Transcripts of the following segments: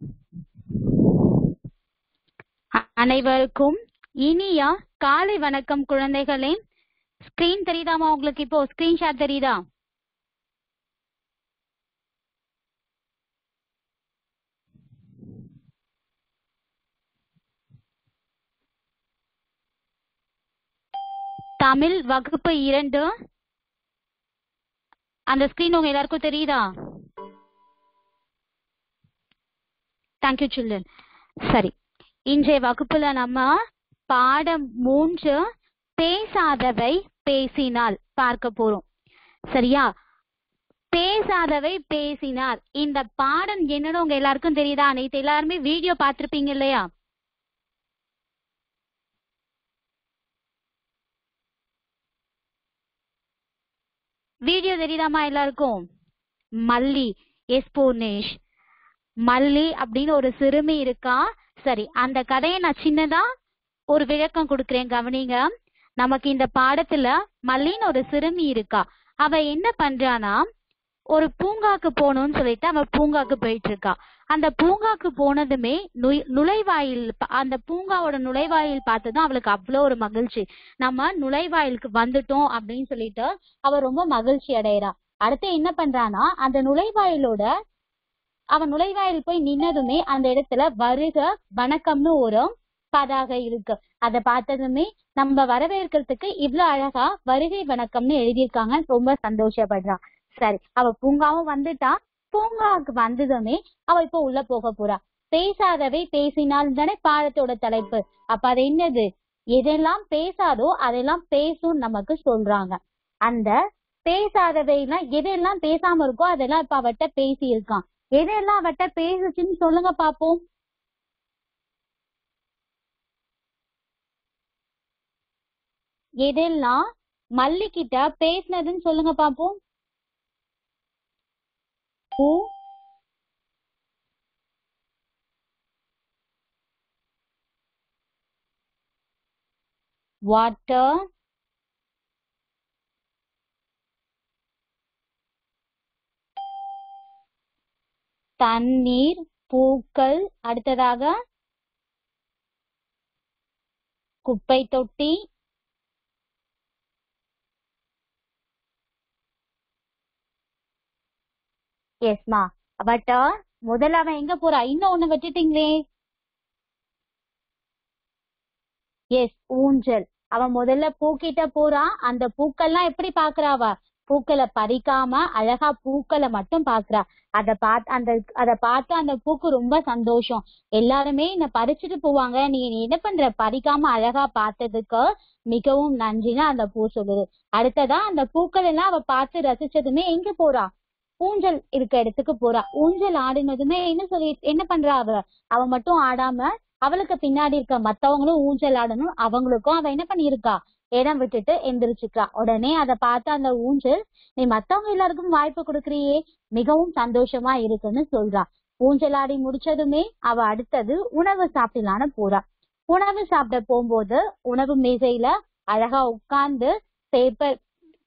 அனைவருக்கும் இனிய காலை வணக்கம் குழந்தைகளே ஸ்கிரீன் தெரியுதாமா உங்களுக்கு இப்போ ஸ்கிரீன்ஷாட் தெரியுதா தமிழ் வகுப்பு இரண்டு அந்த ஸ்கிரீன் உங்க எல்லாருக்கும் தெரியுதா தேங்க்யூ சில்ட்ரன் சரி இன்றைய வகுப்புல நம்ம பாடம் மூன்று பேசாதவை பேசினால் பார்க்க போறோம் சரியா பேசாதவை பேசினால் இந்த பாடம் என்னன்னு உங்க எல்லாருக்கும் தெரியுதா நேத்து எல்லாருமே வீடியோ பார்த்திருப்பீங்க இல்லையா வீடியோ தெரியுதாமா எல்லாருக்கும் மல்லி எஸ் பூர்ணேஷ் மல்லி அப்படின்னு ஒரு சிறுமி இருக்கா சரி அந்த கதையை நான் சின்னதா ஒரு விளக்கம் கொடுக்குறேன் கவனிங்க நமக்கு இந்த பாடத்துல மல்லின்னு ஒரு சிறுமி இருக்கா அவ என்ன பண்றானா ஒரு பூங்காக்கு போகணும்னு சொல்லிட்டு அவ பூங்காக்கு போயிட்டு இருக்கா அந்த பூங்காக்கு போனதுமே நுய்- நுழைவாயில் ப- அந்த பூங்காவோட நுழைவாயில் பார்த்ததும் அவளுக்கு அவ்வளோ ஒரு மகிழ்ச்சி நம்ம நுழைவாயிலுக்கு வந்துட்டோம் அப்படின்னு சொல்லிட்டு அவ ரொம்ப மகிழ்ச்சி அடையறா அடுத்து என்ன பண்றானா அந்த நுழைவாயிலோட அவன் நுழைவாயில் போய் நின்னதுமே அந்த இடத்துல வருக வணக்கம்னு ஒரு பதாகை இருக்கு அத பார்த்ததுமே நம்ம வரவேற்கிறதுக்கு இவ்ளோ அழகா வருகை வணக்கம்னு எழுதியிருக்காங்க ரொம்ப சந்தோஷப்படுறா சரி அவ பூங்காவும் வந்துட்டா பூங்காவுக்கு வந்ததுமே அவ இப்ப உள்ள போக போறா பேசாதவை பேசினால் தானே பாடத்தோட தலைப்பு அப்ப அது என்னது எதெல்லாம் பேசாதோ அதெல்லாம் பேசும் நமக்கு சொல்றாங்க அந்த பேசாதவைலாம் எதெல்லாம் பேசாம இருக்கோ அதெல்லாம் இப்ப அவட்ட பேசி இருக்கான் எதெல்லாம் அவட்ட பேசுச்சுன்னு சொல்லுங்க பாப்போம் எதெல்லாம் மல்லிகிட்ட பேசினதுன்னு சொல்லுங்க பாப்போம் பூ வாட்டர் தண்ணீர் பூக்கள் அடுத்ததாக குப்பை தொட்டி எஸ்மா பட் முதல்ல அவன் எங்க போறா இன்னும் ஒண்ணு விட்டுட்டீங்களே எஸ் ஊஞ்சல் அவன் முதல்ல பூக்கிட்ட போறான் அந்த பூக்கள்லாம் எப்படி பாக்குறாவ பூக்களை பறிக்காம அழகா பூக்களை மட்டும் பாக்குறா அத பார்த்து அந்த அத பார்த்து அந்த பூக்கு ரொம்ப சந்தோஷம் எல்லாருமே என்ன பறிச்சுட்டு போவாங்க நீ நீ என்ன பண்ற பறிக்காம அழகா பார்த்ததுக்கு மிகவும் நன்றின்னு அந்த பூ சொல்லுது அடுத்ததா அந்த பூக்கள் எல்லாம் அவ பார்த்து ரசிச்சதுமே எங்க போறா ஊஞ்சல் இருக்க இடத்துக்கு போறா ஊஞ்சல் ஆடினதுமே என்ன சொல்லி என்ன பண்றா அவ அவ மட்டும் ஆடாம அவளுக்கு பின்னாடி இருக்க மத்தவங்களும் ஊஞ்சல் ஆடணும் அவங்களுக்கும் அவ என்ன பண்ணியிருக்கா இடம் விட்டுட்டு எந்திரிச்சுக்கிறா உடனே அதை பார்த்து அந்த ஊஞ்சல் நீ மத்தவங்க எல்லாருக்கும் வாய்ப்பு கொடுக்கறியே மிகவும் சந்தோஷமா இருக்குன்னு சொல்றா ஊஞ்சல் ஆடி முடிச்சதுமே அவ அடுத்தது உணவு சாப்பிடலான்னு போறா உணவு சாப்பிட போகும்போது உணவு மேசையில அழகா உட்கார்ந்து பேப்பர்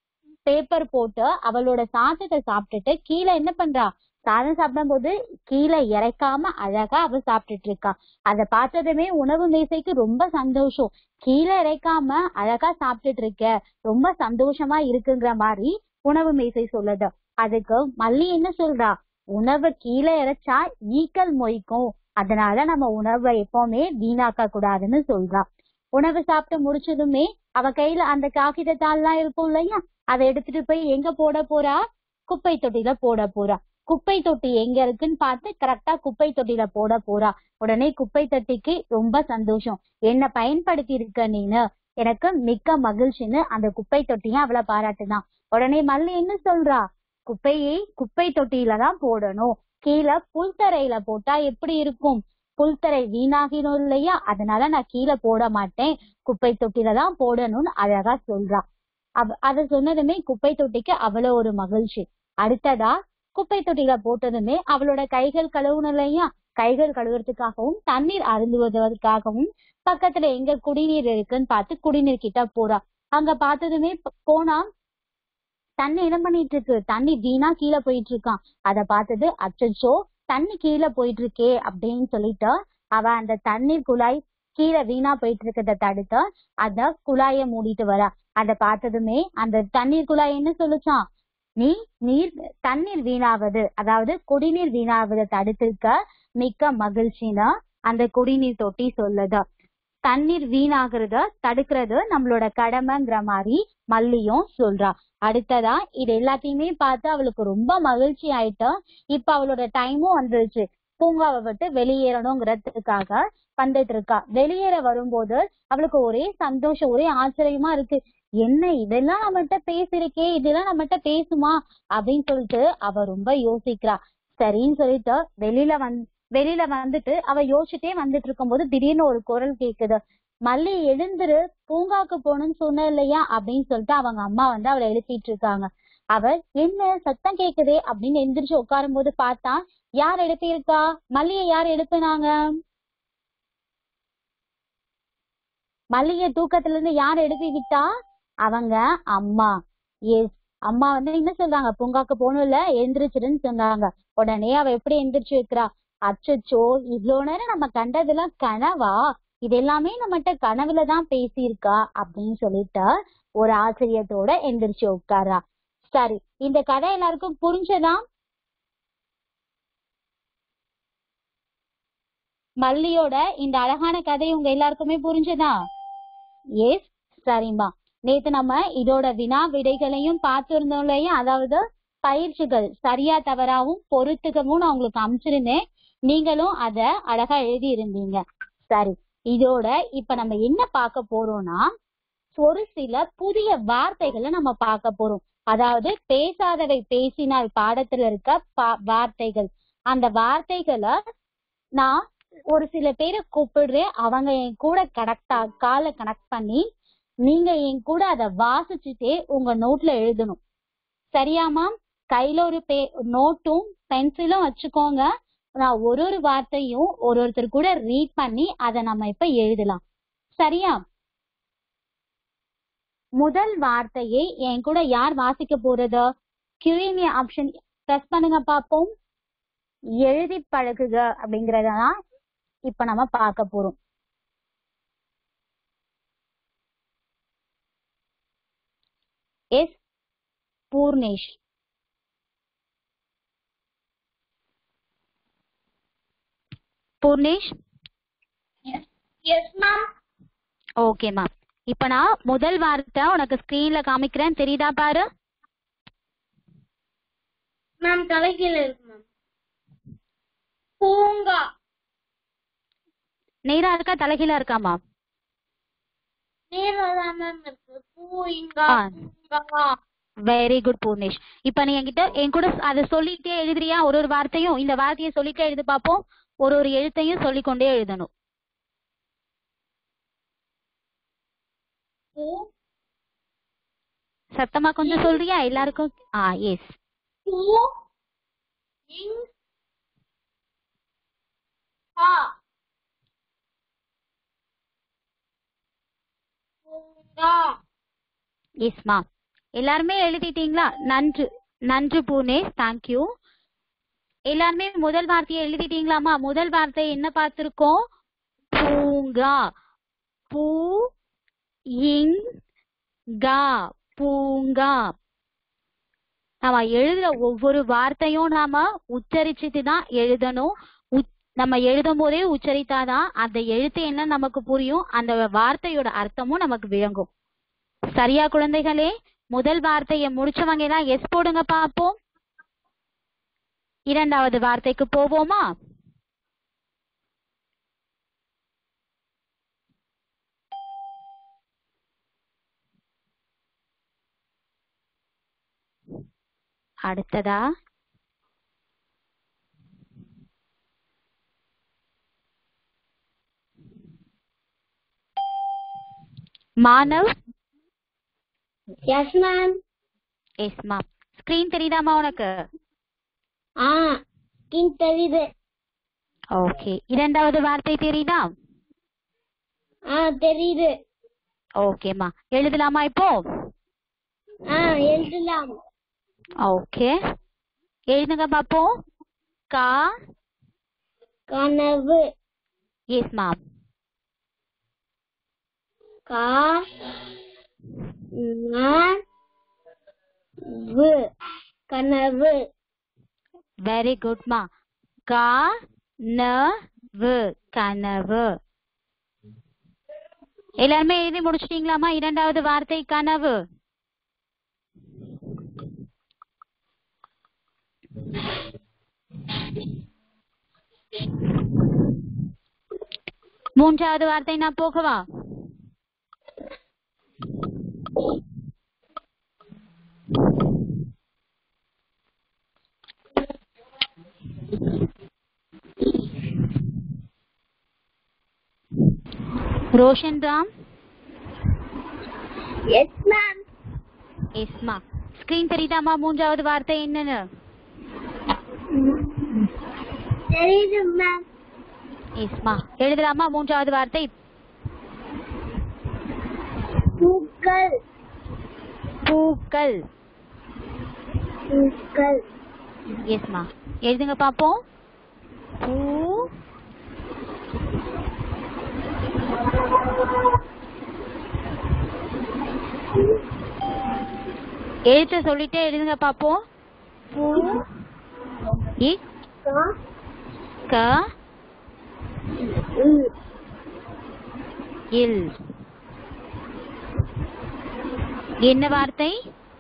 பேப்பர் போட்டு அவளோட சாதத்தை சாப்பிட்டுட்டு கீழே என்ன பண்றா சாதம் சாப்பிடும்போது கீழே இறக்காம அழகா அவ சாப்பிட்டுட்டு இருக்கா அத பார்த்ததுமே உணவு மேசைக்கு ரொம்ப சந்தோஷம் கீழே இறக்காம அழகா சாப்பிட்டுட்டு இருக்க ரொம்ப சந்தோஷமா இருக்குங்கிற மாதிரி உணவு மேசை சொல்லுது அதுக்கு மல்லி என்ன சொல்றா உணவு கீழே இறைச்சா ஈக்கள் மொய்க்கும் அதனால நம்ம உணவை எப்பவுமே வீணாக்க கூடாதுன்னு சொல்றா உணவு சாப்பிட்டு முடிச்சதுமே அவ கையில அந்த காகித தாள்லாம் இருக்கும் இல்லையா அதை எடுத்துட்டு போய் எங்க போட போறா குப்பை தொட்டியில போட போறா குப்பை தொட்டி எங்க இருக்குன்னு பார்த்து கரெக்டா குப்பை தொட்டியில போட போறா உடனே குப்பை தொட்டிக்கு ரொம்ப சந்தோஷம் என்ன பயன்படுத்தி இருக்க நீனு எனக்கு மிக்க மகிழ்ச்சின்னு அந்த குப்பை தொட்டியும் அவளை பாராட்டுதான் உடனே மல்லி என்ன சொல்றா குப்பையை குப்பை தொட்டியில தான் போடணும் கீழே புல்தரையில போட்டா எப்படி இருக்கும் புல்தரை வீணாகிடும் இல்லையா அதனால நான் கீழே போட மாட்டேன் குப்பை தொட்டில தான் போடணும்னு அழகா சொல்றா அவ அத சொன்னதுமே குப்பை தொட்டிக்கு அவ்வளவு ஒரு மகிழ்ச்சி அடுத்ததா குப்பை தொட்டியில போட்டதுமே அவளோட கைகள் கழுவணும் இல்லையா கைகள் கழுவுறதுக்காகவும் தண்ணீர் அருந்துவதற்காகவும் பக்கத்துல எங்க குடிநீர் இருக்குன்னு பார்த்து குடிநீர் கிட்ட போறா அங்க பார்த்ததுமே ப- போனா தண்ணி என்ன பண்ணிட்டு இருக்கு தண்ணி வீணா கீழே போயிட்டு இருக்கான் அத பார்த்தது அச்சச்சோ தண்ணி கீழே போயிட்டு இருக்கே அப்படின்னு சொல்லிட்டு அவ அந்த தண்ணீர் குழாய் கீழே வீணா போயிட்டு இருக்கிறத தடுத்து அந்த குழாய மூடிட்டு வரா அத பார்த்ததுமே அந்த தண்ணீர் குழாய் என்ன சொல்லுச்சான் நீ நீர் தண்ணீர் வீணாவது அதாவது குடிநீர் வீணாவதை தடுத்திருக்க மிக்க மகிழ்ச்சின்னு அந்த குடிநீர் தொட்டி சொல்லுது தண்ணீர் வீணாகிறத தடுக்கிறது நம்மளோட கடமைங்கிற மாதிரி மல்லியும் சொல்றா அடுத்ததா இது எல்லாத்தையுமே பார்த்து அவளுக்கு ரொம்ப மகிழ்ச்சி ஆயிட்டு இப்ப அவளோட டைமும் வந்துருச்சு பூங்காவை விட்டு வெளியேறணுங்கிறதுக்காக வந்துட்டு இருக்கா வெளியேற வரும்போது அவளுக்கு ஒரே சந்தோஷம் ஒரே ஆச்சரியமா இருக்கு என்ன இதெல்லாம் நம்மகிட்ட பேசிருக்கே இதெல்லாம் நம்மகிட்ட பேசுமா அப்படின்னு சொல்லிட்டு அவ ரொம்ப யோசிக்கிறா சரின்னு சொல்லிட்டு வெளியில வந் வெளியில வந்துட்டு அவ யோசிச்சுட்டே வந்துட்டு இருக்கும்போது திடீர்னு ஒரு குரல் கேக்குது மல்லி எழுந்துரு பூங்காக்கு போகணும்னு சொன்ன இல்லையா அப்படின்னு சொல்லிட்டு அவங்க அம்மா வந்து அவளை எழுப்பிட்டு இருக்காங்க அவ என்ன சத்தம் கேக்குதே அப்படின்னு எந்திரிச்சு உட்காரும் போது பார்த்தா யார் எழுப்பியிருக்கா மல்லிய யார் எழுப்புனாங்க மல்லிய தூக்கத்துல இருந்து யார் எழுப்பி விட்டா அவங்க அம்மா எஸ் அம்மா வந்து என்ன சொல்றாங்க பூங்காக்கு போகணும்ல எழுந்திரிச்சிருன்னு சொன்னாங்க உடனே அவ எப்படி எந்திரிச்சு வைக்கிறா அச்சச்சோ இவ்வளவு நேரம் நம்ம கண்டதெல்லாம் கனவா இது எல்லாமே நம்மகிட்ட கனவுல தான் பேசியிருக்கா அப்படின்னு சொல்லிட்டு ஒரு ஆச்சரியத்தோட எந்திரிச்சு உட்காரா சரி இந்த கதை எல்லாருக்கும் புரிஞ்சதா மல்லியோட இந்த அழகான கதை உங்க எல்லாருக்குமே புரிஞ்சதா எஸ் சரிம்மா நேத்து நம்ம இதோட வினா விடைகளையும் பார்த்திருந்தோம் இல்லையா அதாவது பயிற்சிகள் சரியா தவறாவும் பொறுத்துக்கவும் நான் உங்களுக்கு அமைச்சிருந்தேன் நீங்களும் அத அழகா எழுதி இருந்தீங்க சரி இதோட இப்ப நம்ம என்ன பார்க்க போறோம்னா ஒரு சில புதிய வார்த்தைகளை நம்ம பார்க்க போறோம் அதாவது பேசாதவை பேசினால் பாடத்துல இருக்க பா- வார்த்தைகள் அந்த வார்த்தைகளை நான் ஒரு சில பேரை கூப்பிடுறேன் அவங்க என் கூட கனெக்டா காலை கனெக்ட் பண்ணி நீங்க என் கூட அதை வாசிச்சுட்டே உங்க நோட்ல எழுதணும் சரியாமா கையில ஒரு பே நோட்டும் பென்சிலும் வச்சுக்கோங்க நான் ஒரு ஒரு வார்த்தையும் ஒரு ஒருத்தர் கூட ரீட் பண்ணி அதை நம்ம இப்ப எழுதலாம் சரியா முதல் வார்த்தையை என் கூட யார் வாசிக்க போறது கியூஎன்ஏ ஆப்ஷன் பிரஸ் பண்ணுங்க பாப்போம் எழுதி பழகுக அப்படிங்கறதான் இப்ப நம்ம பார்க்க போறோம் yes Purnesh Purnesh yes ma'am ஓகேம்மா இப்ப நான் முதல் வார்த்தை உனக்கு ஸ்கிரீன்ல காமிக்கிறேன் தெரியுதா பாரு மேம் தலைகீழ இருக்கு மேம் பூங்கா நேரா இருக்கா தலைகீழா இருக்காமா நேரா மேம் இருக்கு பூங்கா ஆ. பூங்கா வெரி குட் பூர்ணேஷ் இப்ப நீ என்கிட்ட என் கூட அதை சொல்லிட்டே எழுதுறியா ஒரு ஒரு வார்த்தையும் இந்த வார்த்தையை சொல்லிட்டே எழுது பாப்போம் ஒரு ஒரு எழுத்தையும் சொல்லிக்கொண்டே எழுதணும் பூ சத்தமா கொஞ்சம் சொல்றியா எல்லாருக்கும் ஆ எஸ் பூ இங் ஆ பூங்கா எஸ்மா எல்லாருமே எழுதிட்டீங்களா நன்று நன்று பூர்ணேஷ் தேங்க்யூ எல்லாருமே முதல் வார்த்தையை எழுதிட்டீங்களாமா முதல் வார்த்தை என்ன பார்த்திருக்கோம் பூங்கா பூ இங் கா பூங்கா நாம எழுதுற ஒவ்வொரு வார்த்தையும் நாம உச்சரிச்சுட்டு தான் எழுதணும் உச்- நம்ம எழுதும் போதே உச்சரித்தாதான் அந்த எழுத்து என்ன நமக்கு புரியும் அந்த வார்த்தையோட அர்த்தமும் நமக்கு விளங்கும் சரியா குழந்தைகளே முதல் வார்த்தையை முடிச்சவங்க எல்லாம் எஸ் போடுங்க பாப்போம் இரண்டாவது வார்த்தைக்கு போவோமா அடுத்ததா மானவ் எஸ் மேம் எஸ்மா ஸ்கிரீன் தெரியுதாமா உனக்கு ஆ ஸ்கின் தெரியுது ஓகே இரண்டாவது வார்த்தை தெரியுதா ஆ தெரியுது ஓகேம்மா எழுதலாமா இப்போ ஆ எழுதலாம் ஓகே எழுதுங்க பாப்போம் கா கனவு எஸ் மேம் கா ந வு கனவு வெரி குட் மா கா ந வு கனவு எல்லாருமே எழுதி முடிச்சிட்டீங்களாமா இரண்டாவது வார்த்தை கனவு மூன்றாவது வார்த்தை நான் போகவா ரோஷன் ராம் எஸ் மேம் எஸ்மா ஸ்கிரீன் தெரியுதாமா மூன்றாவது வார்த்தை என்னன்னு தெரியுது மேம் எஸ்மா எழுதலாமா மூன்றாவது வார்த்தை பூக்கள் பூக்கள் பூக்கள் எஸ்மா எழுதுங்க பாப்போம் பூ எழுத்த சொல்லிட்டே எழுதுங்க பாப்போம் பூ இ கா க ம் இல் என்ன வார்த்தை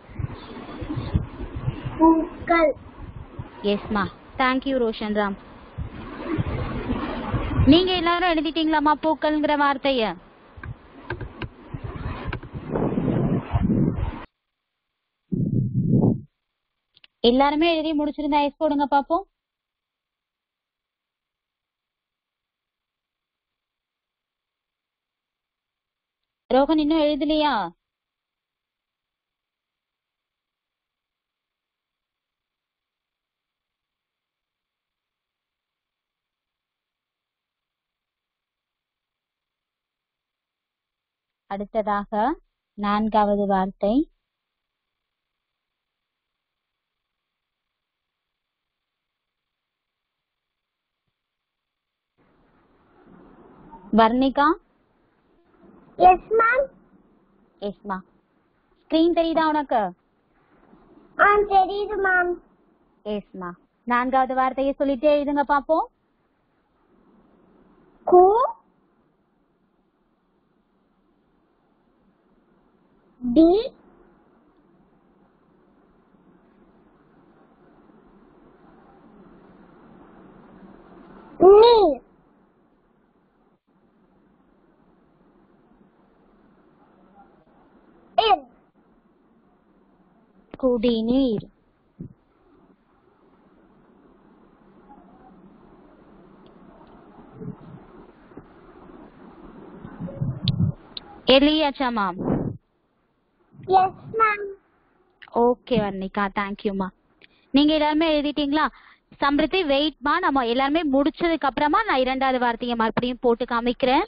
பூக்கள் எஸ்மா தேங்க்யூ ரோஷன் ராம் நீங்க எல்லாரும் எழுதிட்டீங்களாமா பூக்கள்ங்கிற வார்த்தைய எல்லாருமே எழுதி முடிச்சிருந்தா எஸ் போடுங்க பாப்போம் ரோகன் இன்னும் எழுதலையா அடுத்ததாக நான்காவது வார்த்தை வர்ணிகா எஸ் மேம் எஸ்மா ஸ்கிரீன் தெரியுதா உனக்கு ஆ தெரியுது மேம் எஸ்மா நான்காவது வார்த்தையை சொல்லிட்டே எழுதுங்க பாப்போம் கு டி நீ இர் குடிநீர் எழுதியாச்சா ma'am yes ma'am okay Varnika தேங்க்யூமா நீங்க எல்லாருமே எழுதிட்டீங்களா சம்பிரதி வெயிட்மா நம்ம எல்லாருமே முடிச்சதுக்கு அப்புறமா நான் இரண்டாவது வார்த்தையை மறுபடியும் போட்டு காமிக்கிறேன்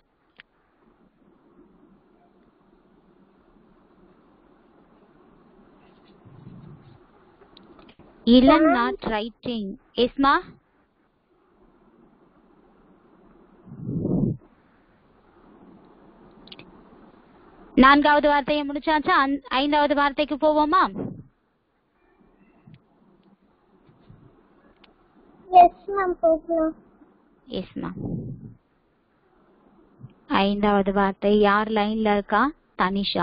இளம் நாட் ரைட்டிங் எஸ்மா நான்காவது வார்த்தையை முடிச்சாச்சா ஐந்- ஐந்தாவது வார்த்தைக்கு போவோமா எஸ் மேம் போகலாம் எஸ்மா ஐந்தாவது வார்த்தை யார் லைன்ல இருக்கா தனிஷா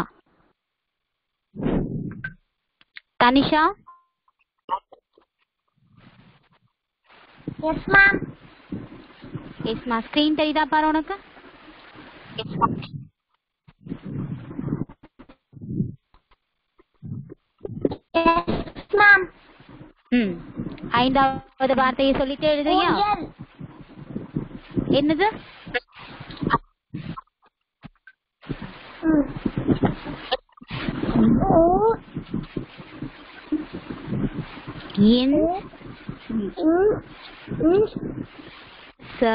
தனிஷா எஸ் மேம் எஸ்மா ஸ்கிரீன் தெரியுதா பாரு உனக்கு எஸ் மேம் ம் ஐந்தாவது வார்த்தையை சொல்லிட்டே எழுதுறியா ஊஞ்சல் என்னது ம். ஊ இன் ம் ம் ச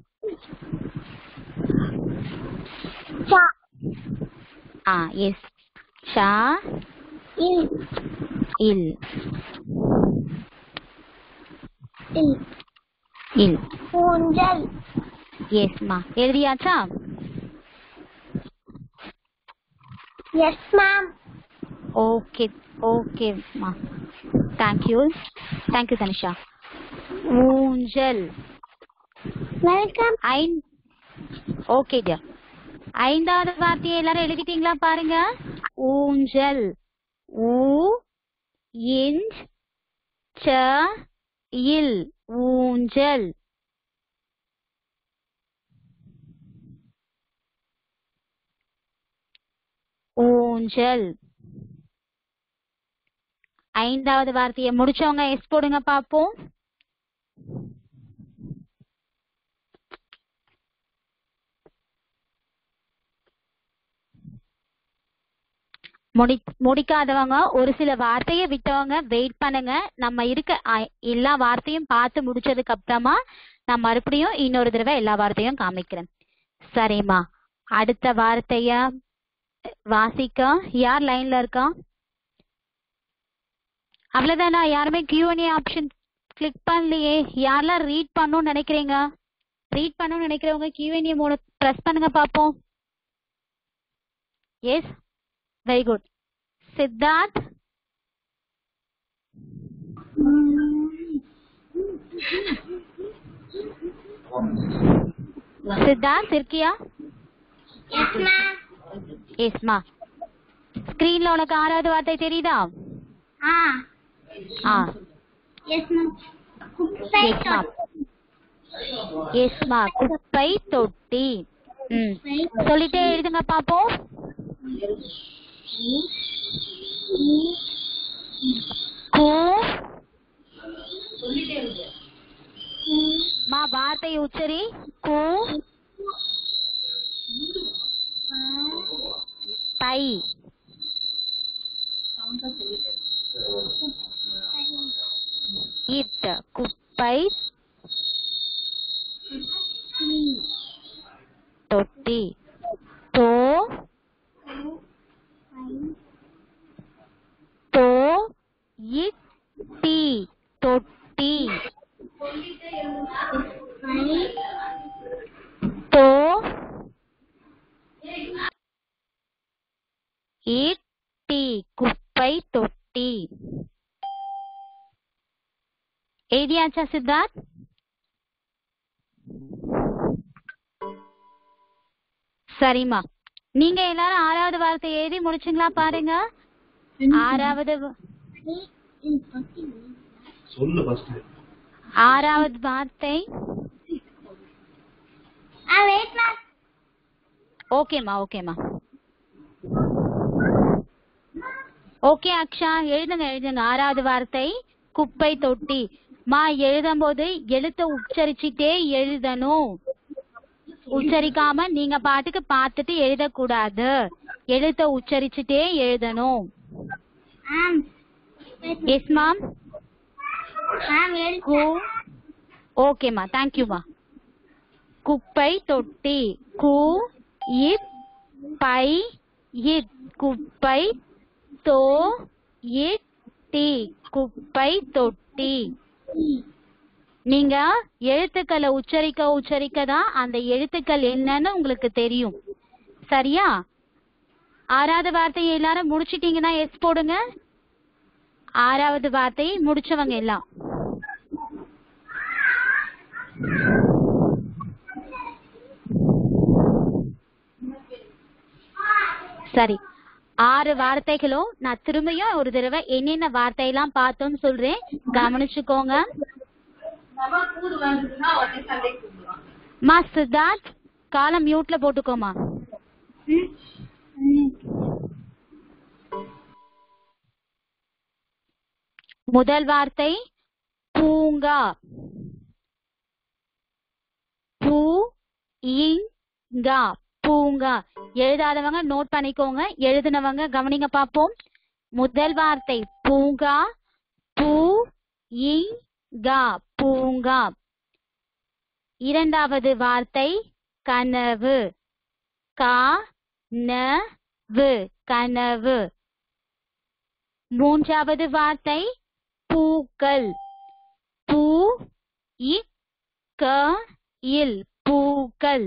சா ஆ எஸ் ஷா இல் இல் இல் இல் ஊஞ்சல் எஸ்மா எழுதியாச்சா எஸ் மேம் ஓகே ஓகேம்மா தேங்க்யூ தேங்க்யூ தனிஷா ஊஞ்சல் வெல்கம் ஐந் ஓகே டியர் ஐந்தாவது வார்த்தையை எல்லாரும் எழுதிட்டீங்களா பாருங்க ஊஞ்சல் ஊ இஞ்ச் ச இல் ஊஞ்சல் ஊஞ்சல் ஐந்தாவது வார்த்தையை முடிச்சவங்க எஸ் போடுங்க பாப்போம் முடி முடிக்காதவங்க ஒரு சில வார்த்தையை விட்டவங்க வெயிட் பண்ணுங்க நம்ம இருக்க அ- எல்லா வார்த்தையும் பார்த்து முடிச்சதுக்கு அப்புறமா நான் மறுபடியும் இன்னொரு தடவை எல்லா வார்த்தையும் காமிக்கிறேன் சரிம்மா அடுத்த வார்த்தைய வாசிக்க யார் லைன்ல இருக்கா அவ்வளவுதானா யாருமே கியூஎன்ஏ ஆப்ஷன் கிளிக் பண்ணலையே யாரெல்லாம் ரீட் பண்ணணும்னு நினைக்கிறீங்க ரீட் பண்ணணும்னு நினைக்கிறவங்க கியூஎன்ஏ மூணு ப்ரெஸ் பண்ணுங்க பாப்போம் yes very good Siddharth Siddharth இருக்கியா எஸ் மேம் எஸ்மா ஸ்கிரீன்ல உனக்கு ஆறாவது வார்த்தை தெரியுதா ஆ ஆ எஸ் மேம் குப்பை எஸ்மா எஸ்மா குப்பை தொட்டி ம் சொல்லிட்டே எழுதுங்க பாப்போம் கு மா வார்த்தை உச்சரி கு பை இட் குப்பை தொட்டி தோ தோ இட் டி தொட்டி தோ இட் டி குப்பை தொட்டி எழுதியாச்சா சித்தார்த் சரிம்மா நீங்க எல்லாரும் ஆறாவது வார்த்தை எழுதி முடிச்சுங்களா பாருங்க ஆறாவது வ- சொல்லு ஃபர்ஸ்ட் ஆறாவது வார்த்தை ஆ வெயிட் மேம் ஓகேம்மா ஓகேம்மா ஓகே அக்ஷா எழுதுங்க எழுதுங்க ஆறாவது வார்த்தை குப்பை தொட்டி மா எழுதும் போது எழுத்த உச்சரிச்சுட்டே எழுதணும் உச்சரிக்காம நீங்க பாட்டுக்கு பார்த்துட்டு எழுதக்கூடாது எழுத்த உச்சரிச்சுட்டே எழுதணும் மேம் எஸ் மேம் மேம் எழுதி கு ஓகேம்மா தேங்க்யூம்மா குப்பை தொட்டி கு இப் பை இட் குப்பை தோ இட் டி குப்பை தொட்டி நீங்க எழுத்துக்களை உச்சரிக்க உச்சரிக்க தான் அந்த எழுத்துக்கள் என்னன்னு உங்களுக்கு தெரியும் சரியா ஆறாவது வார்த்தையை எல்லாரும் முடிச்சிட்டீங்கன்னா எஸ் போடுங்க ஆறாவது வார்த்தையை முடிச்சவங்க எல்லாம் சரி ஆறு வார்த்தைகளும் நான் திரும்பியும் ஒரு தடவை என்னென்ன வார்த்தையெல்லாம் பார்த்தோம்னு சொல்றேன் கவனிச்சுக்கோங்க மா சித்தார்த் காலம் மியூட்ல போட்டுக்கோமா முதல் வார்த்தை பூங்கா பூ இங்கா பூங்கா எழுதாதவங்க நோட் பண்ணிக்கோங்க எழுதுனவங்க கவனிங்க பாப்போம் முதல் வார்த்தை பூங்கா பூ இங்கா பூங்கா இரண்டாவது வார்த்தை கனவு கா ந வு கனவு மூன்றாவது வார்த்தை பூக்கள் பூ இ க இல் பூக்கள்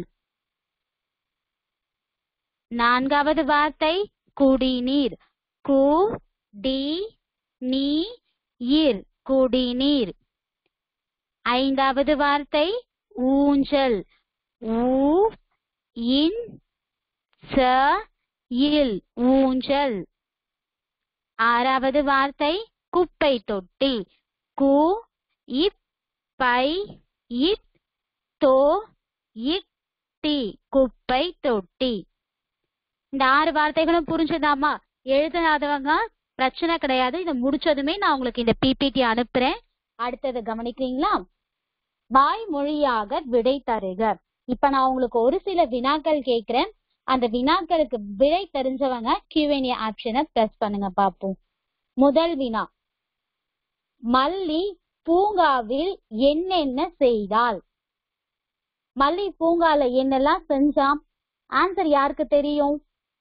நான்காவது வார்த்தை குடிநீர் கு டி நீ இர் குடிநீர் ஐந்தாவது வார்த்தை ஊஞ்சல் ஊ இன் ச இல் ஊஞ்சல் ஆறாவது வார்த்தை குப்பை தொட்டி கு இப் பை இத் தோ இக் டி குப்பை தொட்டி இந்த ஆறு வார்த்தைகளும் புரிஞ்சுதாமா எழுதாதவங்க பிரச்சனை கிடையாது இதை முடிச்சதுமே நான் உங்களுக்கு இந்த பிபிடி அனுப்புறேன் அடுத்தது கவனிக்கிறீங்களா வாய்மொழியாக விடை தருக இப்ப நான் உங்களுக்கு ஒரு சில வினாக்கள் கேக்குறேன் அந்த வினாக்களுக்கு விடை தெரிஞ்சவங்க கியூஎன்ஏ ஆப்ஷனை பிரஸ் பண்ணுங்க பாப்போம் முதல் வினா மல்லி பூங்காவில் என்னென்ன செய்தால் மல்லி பூங்கால என்னெல்லாம் செஞ்சாம் ஆன்சர் யாருக்கு தெரியும்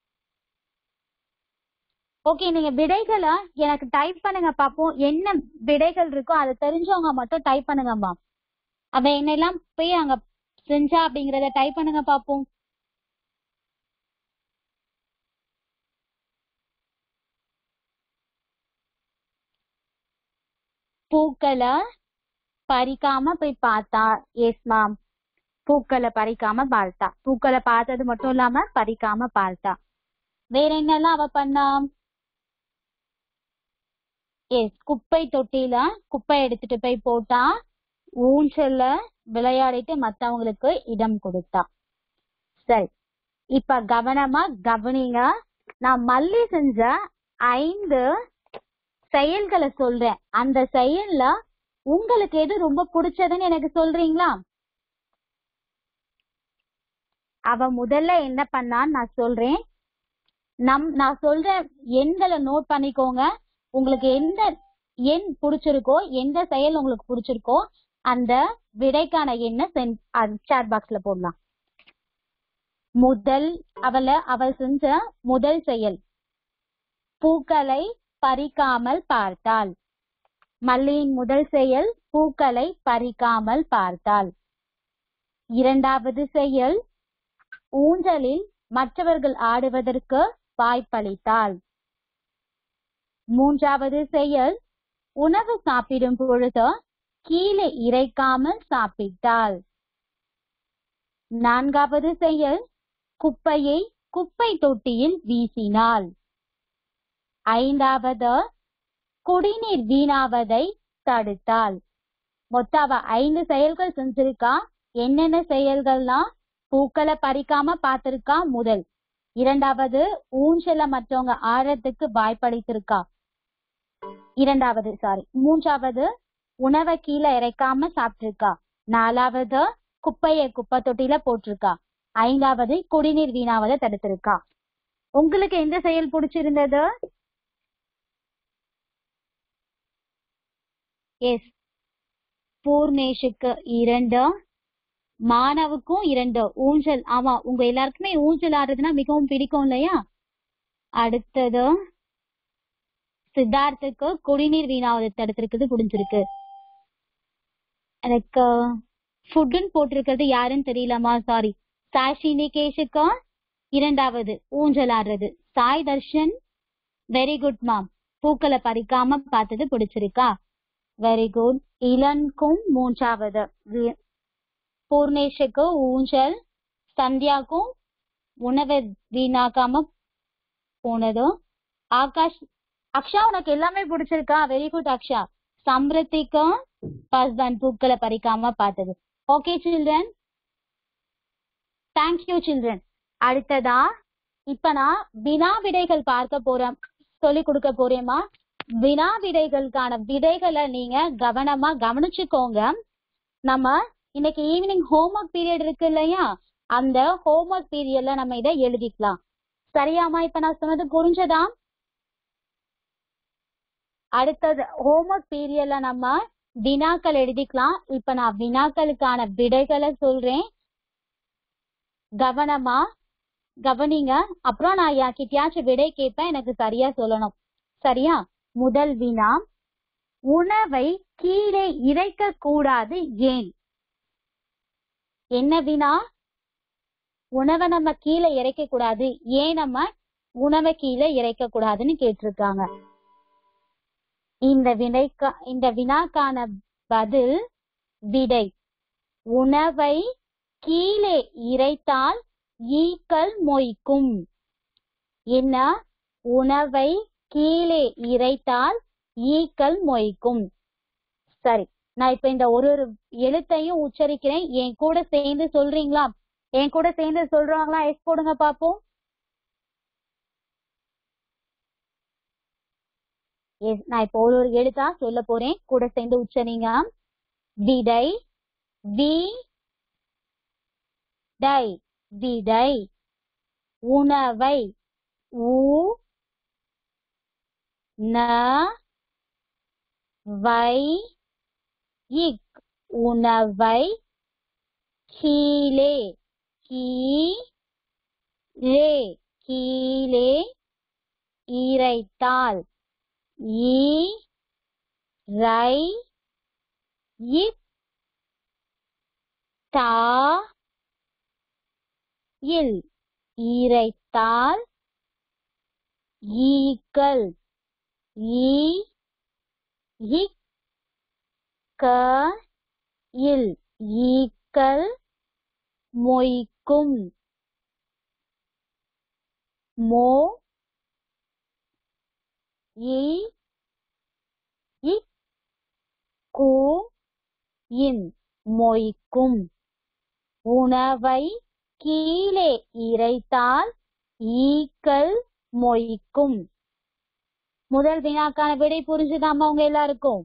ஓகே நீங்க விடைகளை எனக்கு டைப் பண்ணுங்க பாப்போம் என்ன விடைகள் இருக்கோ அதை தெரிஞ்சவங்க மட்டும் டைப் பண்ணுங்கம்மா அவ என்னெல்லாம் போய் அங்க செஞ்சா அப்படிங்கறத டைப் பண்ணுங்க பாப்போம் பூக்களை பறிக்காம போய் பார்த்தா எஸ் மேம் பூக்களை பறிக்காம பார்த்தா பூக்களை பார்த்தது மட்டும் இல்லாம பறிக்காம பார்த்தா வேற என்னெல்லாம் அவ பண்ணா எஸ் குப்பை தொட்டியில குப்பை எடுத்துட்டு போய் போட்டா ஊஞ்சல்ல விளையாடிட்டு மத்தவங்களுக்கு இடம் கொடுத்தா சரி இப்ப கவனமா கவனிங்க நான் மல்லி செஞ்ச ஐந்து செயல்களை சொல்றேன் அந்த செயல்ல உங்களுக்கு எது ரொம்ப பிடிச்சதுன்னு எனக்கு சொல்றீங்களா அவ முதல்ல என்ன பண்ணான்னு நான் சொல்றேன் நம் நான் சொல்ற எண்களை நோட் பண்ணிக்கோங்க உங்களுக்கு எந்த எண் பிடிச்சிருக்கோ எந்த செயல் உங்களுக்கு பிடிச்சிருக்கோ அந்த விடைக்கான எண்ணை சாட் பாக்ஸ்ல போடலாம் முதல் அவள அவள் செஞ்ச முதல் செயல் பூக்களை பறிக்காமல் பார்த்தாள் மல்லியின் முதல் செயல் பூக்களை பறிக்காமல் பார்த்தாள் இரண்டாவது செயல் ஊஞ்சலில் மற்றவர்கள் ஆடுவதற்கு வாய்ப்பளித்தாள் மூன்றாவது செயல் உணவு சாப்பிடும் பொழுது கீழே இறைக்காமல் சாப்பிட்டாள் நான்காவது செயல் குப்பையை குப்பை தொட்டியில் வீசினாள் ஐந்தாவது குடிநீர் வீணாவதை தடுத்தாள் மொத்த அவ ஐந்து செயல்கள் செஞ்சிருக்கா என்னென்ன செயல்கள்லாம் பூக்களை பறிக்காம பார்த்திருக்கா முதல் இரண்டாவது ஊஞ்சல மற்றவங்க ஆழத்துக்கு வாய்ப்பளித்திருக்கா இரண்டாவது சாரி மூன்றாவது உணவை கீழே இறைக்காம சாப்பிட்டிருக்கா நாலாவது குப்பையை குப்பை தொட்டியில போட்டிருக்கா ஐந்தாவது குடிநீர் வீணாவதை தடுத்திருக்கா உங்களுக்கு எந்த செயல் பிடிச்சிருந்தது எஸ் பூர்ணேஷுக்கு இரண்டு மாணவுக்கும் இரண்டு ஊஞ்சல் ஆமா உங்க எல்லாருக்குமே ஊஞ்சல் ஆடுறதுன்னா மிகவும் பிடிக்கும் இல்லையா அடுத்தது சித்தார்த்துக்கு குடிநீர் வீணாவதை தடுத்திருக்குது புடிஞ்சிருக்கு எனக்கு ஃபுட்டுன்னு போட்டிருக்கிறது யாருன்னு தெரியலமா சாரி சாஷி நிகேஷுக்கு இரண்டாவது ஊஞ்சல் ஆடுறது Sai Darshan very good ma'am பூக்களை பறிக்காம பார்த்தது பிடிச்சிருக்கா வெரி குட் இளன்கும் மூன்றாவது வி- பூர்ணேஷுக்கு ஊஞ்சல் சந்தியாக்கும் உணவை வீணாக்காம போனதும் ஆகாஷ் அக்ஷா உனக்கு எல்லாமே பிடிச்சிருக்கா வெரி குட் அக்ஷா சம்ருத்திக்கும் ஹஸ்பண்ட் பூக்களை பறிக்காம பார்த்தது ஓகே சில்ட்ரன் தேங்க்யூ சில்ட்ரன் அடுத்ததா இப்ப நான் வினா விடைகள் பார்க்க போறேன் சொல்லி கொடுக்க போறேமா வினா விடைகளுக்கான விடைகளை நீங்க கவனமா கவனிச்சுக்கோங்க நம்ம இன்னைக்கு ஈவினிங் ஹோம்ஒர்க் பீரியட் இருக்கு இல்லையா அந்த ஹோம்ஒர்க் பீரியட்ல நம்ம இதை எழுதிக்கலாம் சரியாமா இப்ப நான் சொன்னது புரிஞ்சதா அடுத்தது ஹோம்ஒர்க் பீரியட்ல நம்ம வினாக்கள் எழுதிக்கலாம் இப்ப நான் வினாக்களுக்கான விடைகளை சொல்றேன் கவனமா கவனிங்க அப்புறம் நான் யார்கிட்டயாச்சும் விடை கேட்பேன் எனக்கு சரியா சொல்லணும் சரியா முதல் வினா உணவை கீழே இறைக்க கூடாது ஏன் என்ன வினா உணவை நம்ம கீழே இறைக்க கூடாது ஏன் நம்ம உணவை கீழே இறைக்க கூடாதுன்னு கேட்டிருக்காங்க இந்த வினைக்கா இந்த வினாக்கான பதில் விடை உணவை கீழே இறைத்தால் ஈக்கள் மொய்க்கும் என்ன உணவை கீழே இறைத்தால் ஈக்கள் மொய்க்கும் சரி நான் இப்ப இந்த ஒரு ஒரு எழுத்தையும் உச்சரிக்கிறேன் என் கூட சேர்ந்து சொல்றீங்களா என் கூட சேர்ந்து சொல்றாங்களா எஸ் போடுங்க பாப்போம் எஸ் நான் இப்போ ஒரு ஒரு எழுத்தா சொல்ல போறேன் கூட சேர்ந்து உச்சரிங்க விடை வி டை விடை உணவை உ ந வை இக் உணவை கீழே கீழே கீழே இறைத்தால் ஈ ரை இக் தா இல் இறைத்தால் ஈக்கள் ஈ இக் க இல் ஈக்கள் மொய்க்கும் மோ இ இக் கு இன் மொய்க்கும் உணவை கீழே இறைத்தால் ஈக்கள் மொய்க்கும் முதல் வினாக்கான விடை புரிஞ்சுதாமா உங்க எல்லாருக்கும்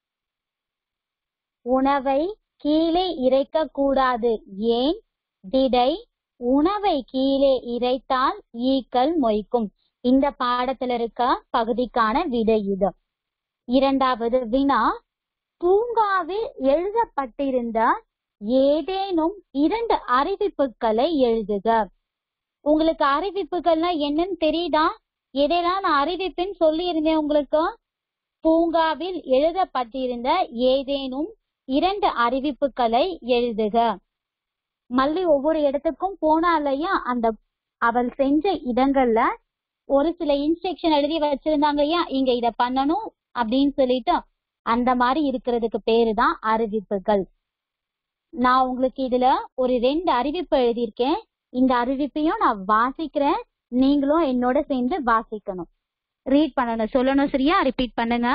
உணவை கீழே இறைக்க கூடாது ஏன் விடை உணவை கீழே இறைத்தால் ஈக்கள் மொய்க்கும் இந்த பாடத்துல இருக்க பகுதிக்கான விடை இது இரண்டாவது வினா பூங்காவில் எழுதப்பட்டிருந்த ஏதேனும் இரண்டு அறிவிப்புகளை எழுதுக உங்களுக்கு அறிவிப்புகள்னா என்னன்னு தெரியுதா எதையெல்லாம் நான் அறிவிப்புன்னு சொல்லி இருந்தேன் உங்களுக்கு பூங்காவில் எழுதப்பட்டிருந்த ஏதேனும் இரண்டு அறிவிப்புகளை எழுதுக மல்லி ஒவ்வொரு இடத்துக்கும் போனா இல்லையா அந்த அவள் செஞ்ச இடங்கள்ல ஒரு சில இன்ஸ்ட்ரக்ஷன் எழுதி வச்சிருந்தாங்க ஐயா இங்க இத பண்ணணும் அப்படின்னு சொல்லிட்டு அந்த மாதிரி இருக்கிறதுக்கு பேரு தான் அறிவிப்புகள் நான் உங்களுக்கு இதுல ஒரு ரெண்டு அறிவிப்பு எழுதியிருக்கேன் இந்த அறிவிப்பையும் நான் வாசிக்கிறேன் நீங்களும் என்னோட சேர்ந்து வாசிக்கணும் ரீட் பண்ணணும் சொல்லணும் சரியா ரிப்பீட் பண்ணுங்க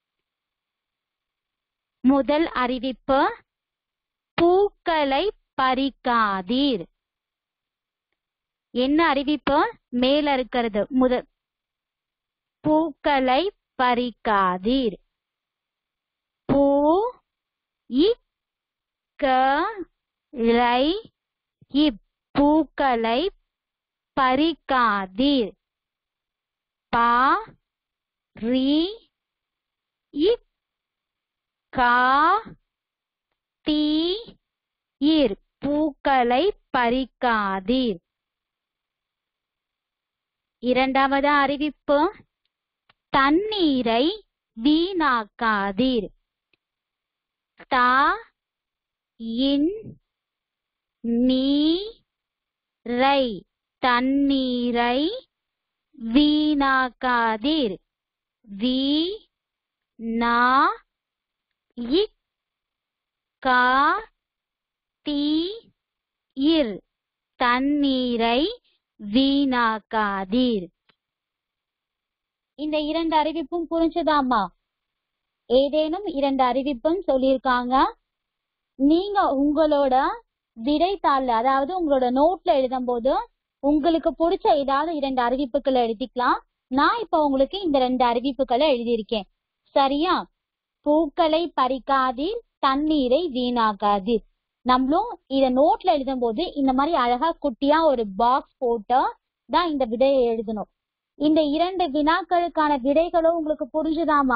முதல் அறிவிப்பு பூக்களை பறிக்காதீர் என்ன அறிவிப்பு மேல இருக்கிறது முத பூக்களை பறிக்காதீர் பூ இக்க லை இப்பூக்களை பறிக்காதீர் பா ரி இக் கா டி இர் பூக்களை பறிக்காதீர் இரண்டாவது அறிவிப்பு தண்ணீரை வீணாக்காதீர் தா இன் நீ ரை தண்ணீரை வீணாக்காதீர் வீ நா இக் கா டி இர் தண்ணீரை வீணாக்காதீர் இந்த இரண்டு அறிவிப்பும் புரிஞ்சுதாமா ஏதேனும் இரண்டு அறிவிப்பும் சொல்லியிருக்காங்க நீங்க உங்களோட விடைத்தாள்ல அதாவது உங்களோட நோட்ல எழுதும் போது உங்களுக்கு பிடிச்ச ஏதாவது இரண்டு அறிவிப்புகளை எழுதிக்கலாம் நான் இப்ப உங்களுக்கு இந்த ரெண்டு அறிவிப்புகளை எழுதியிருக்கேன் சரியா பூக்களை பறிக்காதீர் தண்ணீரை வீணாக்காதீர் நம்மளும் இத நோட்ல எழுதும் போது இந்த மாதிரி அழகா குட்டியா ஒரு பாக்ஸ் போட்டு தான் இந்த விடையை எழுதணும் இந்த இரண்டு வினாக்களுக்கான விடைகளும் உங்களுக்கு புரிஞ்சுதாமா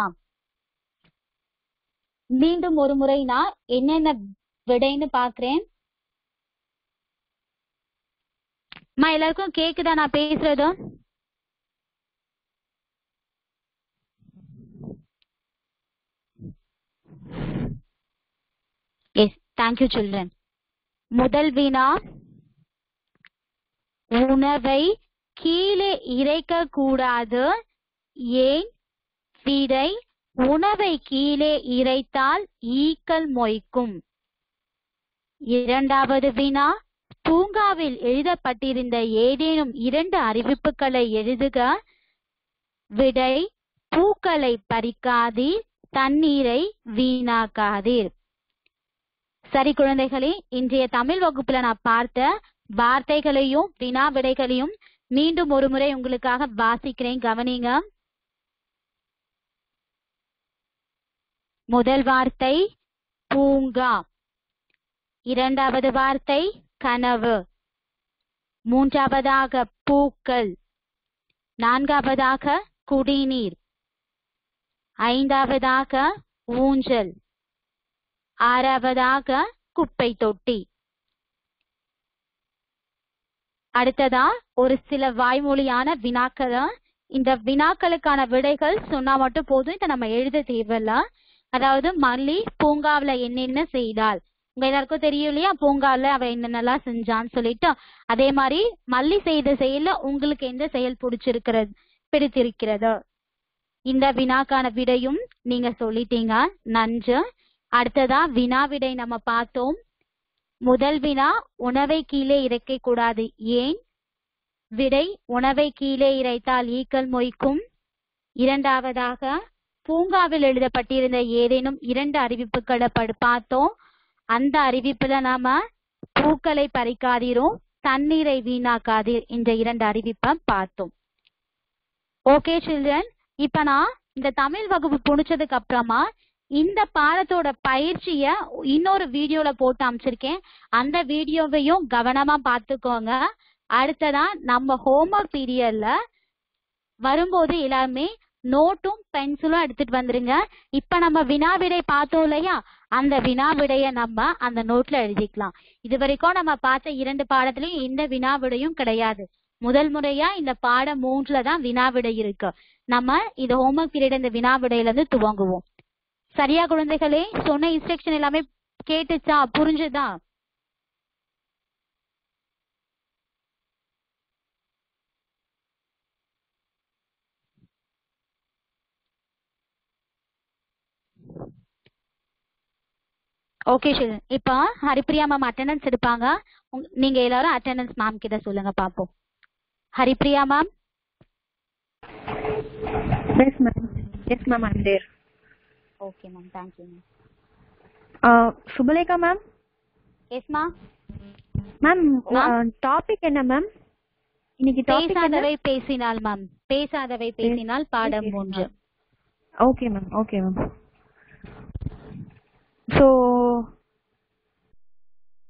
மீண்டும் ஒரு முறை நான் என்னென்ன விடைன்னு பாக்குறேன் அம்மா எல்லாருக்கும் கேக்குதா நான் பேசுறது எஸ் தேங்க்யூ சில்ட்ரன் முதல் வினா உணவை கீழே இறைக்க கூடாது ஏன் விடை உணவை கீழே இறைத்தால் ஈக்கள் மொய்க்கும் இரண்டாவது வினா பூங்காவில் எழுதப்பட்டிருந்த ஏதேனும் இரண்டு அறிவிப்புகளை எழுதுக விடை பூக்களை பறிக்காதீர் தண்ணீரை வீணாக்காதீர் சரி குழந்தைகளே இன்றைய தமிழ் வகுப்புல நான் பார்த்த வார்த்தைகளையும் வினா விடைகளையும் மீண்டும் ஒரு முறை உங்களுக்காக வாசிக்கிறேன் கவனிங்க முதல் வார்த்தை பூங்கா இரண்டாவது வார்த்தை கனவு மூன்றாவதாக பூக்கள் நான்காவதாக குடிநீர் ஐந்தாவதாக ஊஞ்சல் ஆறாவதாக குப்பை தொட்டி அடுத்ததா ஒரு சில வாய்மொழியான வினாக்கள் இந்த வினாக்களுக்கான விடைகள் சொன்னா மட்டும் போதும் இதை நம்ம எழுத தேவையில்ல அதாவது மல்லி பூங்காவுல என்னென்ன செய்தாள் உங்க எல்லாருக்கும் தெரியும் இல்லையா பூங்கால அவ என்னென்னலாம் செஞ்சான்னு சொல்லிட்டு அதே மாதிரி மல்லி செய்த செயல்ல உங்களுக்கு எந்த செயல் பிடிச்சிருக்கிறது பிடித்திருக்கிறது இந்த வினாக்கான விடையும் நீங்க சொல்லிட்டீங்க நன்று அடுத்ததா வினா விடை நம்ம பார்த்தோம் முதல் வினா உணவை கீழே இறக்க கூடாது ஏன் விடை உணவை கீழே இறைத்தால் ஈக்கள் மொய்க்கும் இரண்டாவதாக பூங்காவில் எழுதப்பட்டிருந்த ஏதேனும் இரண்டு அறிவிப்புகளை படு பார்த்தோம் அந்த அறிவிப்புல நாம பூக்களை பறிக்காதீரும் தண்ணீரை வீணாக்காதீர் இந்த இரண்டு அறிவிப்பை பார்த்தோம் ஓகே சில்ட்ரன் இப்ப நான் இந்த தமிழ் வகுப்பு புடிச்சதுக்கு அப்புறமா இந்த பாடத்தோட பயிற்சிய இன்னொரு வீடியோல போட்டு அமைச்சிருக்கேன் அந்த வீடியோவையும் கவனமா பார்த்துக்கோங்க அடுத்ததா நம்ம ஹோம்ஒர்க் பீரியட்ல வரும்போது எல்லாருமே நோட்டும் பென்சிலும் எடுத்துட்டு வந்துருங்க இப்ப நம்ம வினா விடை பார்த்தோம் இல்லையா அந்த வினா விடைய நம்ம அந்த நோட்ல எழுதிக்கலாம் இது வரைக்கும் நம்ம பார்த்த இரண்டு பாடத்திலயும் எந்த வினா விடையும் கிடையாது முதல் முறையா இந்த பாடம் மூன்றுல தான் வினா விடை இருக்கு நம்ம இந்த ஹோம்ஒர்க் பீரியட் இந்த வினா விடையில இருந்து துவங்குவோம் சரியா குழந்தைகளே சொன்ன இன்ஸ்ட்ரக்ஷன் எல்லாமே கேட்டுச்சா புரிஞ்சுதா ஓகே ஷில் இப்போ ஹரிப்ரியா மேம் அட்டெண்டன்ஸ் எடுப்பாங்க உங்க- நீங்க எல்லாரும் அட்டெண்டன்ஸ் மேம் கிட்ட சொல்லுங்க பாப்போம் Haripriya ma'am Yes, ma'am. Yes, ma'am, I'm there. Okay ma'am thank you ma'am Uh, Subhalekha ma'am yes மா மேம் Ma'am. டாபிக் என்ன மேம் இன்னைக்கு டாபிக் பேசாதவை பேசினால் மேம் பேசாதவை பேசினால் பாடம் Yes, மூன்று okay ma'am okay ma'am so